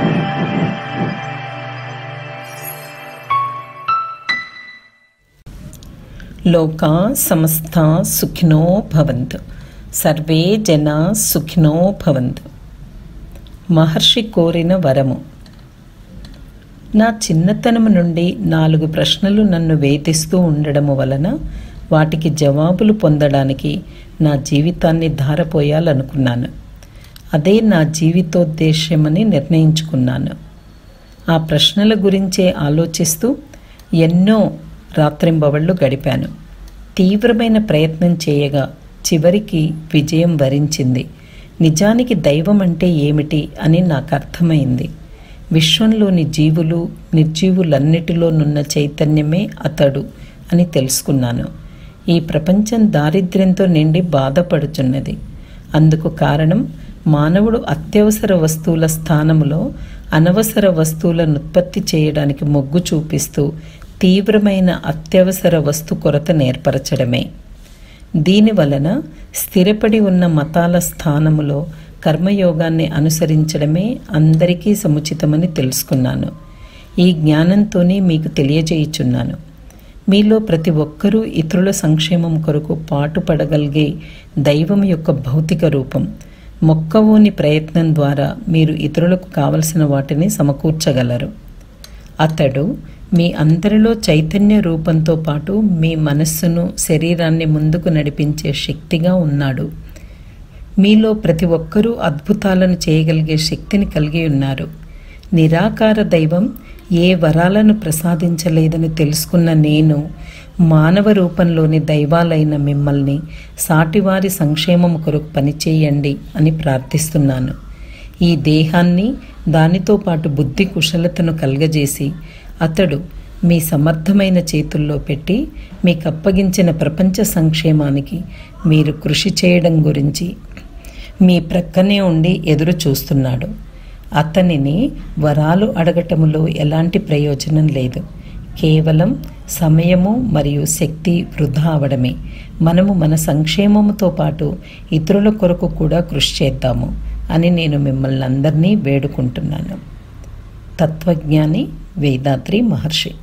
లోకా సమస్త సుఖినో భవంతు సర్వే జనా సుఖినో భవంతు మహర్షి కోరిన వరము నా చిన్నతనము నుండి నాలుగు ప్రశ్నలు నన్ను వేధిస్తూ ఉండడము వలన వాటికి జవాబులు పొందడానికి నా జీవితాన్ని ధారపోయాలనుకున్నాను అదే నా జీవితోద్దేశ్యమని నిర్ణయించుకున్నాను ఆ ప్రశ్నల గురించే ఆలోచిస్తూ ఎన్నో రాత్రింబవళ్ళు గడిపాను తీవ్రమైన ప్రయత్నం చేయగా చివరికి విజయం వరించింది నిజానికి దైవం అంటే ఏమిటి అని నాకు అర్థమైంది విశ్వంలోని జీవులు నిర్జీవులన్నిటిలోనున్న చైతన్యమే అతడు అని తెలుసుకున్నాను ఈ ప్రపంచం దారిద్ర్యంతో నిండి బాధపడుచున్నది అందుకు కారణం మానవుడు అత్యవసర వస్తువుల స్థానంలో అనవసర వస్తువులను ఉత్పత్తి చేయడానికి మొగ్గు చూపిస్తూ తీవ్రమైన అత్యవసర వస్తు కొరత నేర్పరచడమే దీని వలన స్థిరపడి ఉన్న మతాల స్థానములో కర్మయోగాన్ని అనుసరించడమే అందరికీ సముచితమని తెలుసుకున్నాను ఈ జ్ఞానంతోనే మీకు తెలియజేయుచున్నాను మీలో ప్రతి ఒక్కరూ ఇతరుల సంక్షేమం కొరకు పాటుపడగలిగే దైవం యొక్క భౌతిక రూపం మొక్కవోని ప్రయత్నం ద్వారా మీరు ఇతరులకు కావలసిన వాటిని సమకూర్చగలరు అతడు మీ అందరిలో చైతన్య రూపంతో పాటు మీ మనస్సును శరీరాన్ని ముందుకు నడిపించే శక్తిగా ఉన్నాడు మీలో ప్రతి ఒక్కరూ అద్భుతాలను చేయగలిగే శక్తిని కలిగి ఉన్నారు నిరాకార దైవం ఏ వరాలను ప్రసాదించలేదని తెలుసుకున్న నేను మానవ రూపంలోని దైవాలైన మిమ్మల్ని సాటివారి సంక్షేమం కొరకు పనిచేయండి అని ప్రార్థిస్తున్నాను ఈ దేహాన్ని దానితో పాటు బుద్ధి కుశలతను కలగజేసి అతడు మీ సమర్థమైన చేతుల్లో పెట్టి మీకు అప్పగించిన ప్రపంచ సంక్షేమానికి మీరు కృషి చేయడం గురించి మీ ప్రక్కనే ఉండి ఎదురు చూస్తున్నాడు అతనిని వరాలు అడగటములో ఎలాంటి ప్రయోజనం లేదు కేవలం సమయము మరియు శక్తి వృధా అవడమే మనము మన సంక్షేమముతో పాటు ఇతరుల కొరకు కూడా కృషి చేద్దాము అని నేను మిమ్మల్ని అందరినీ వేడుకుంటున్నాను తత్వజ్ఞాని వేదాద్రి మహర్షి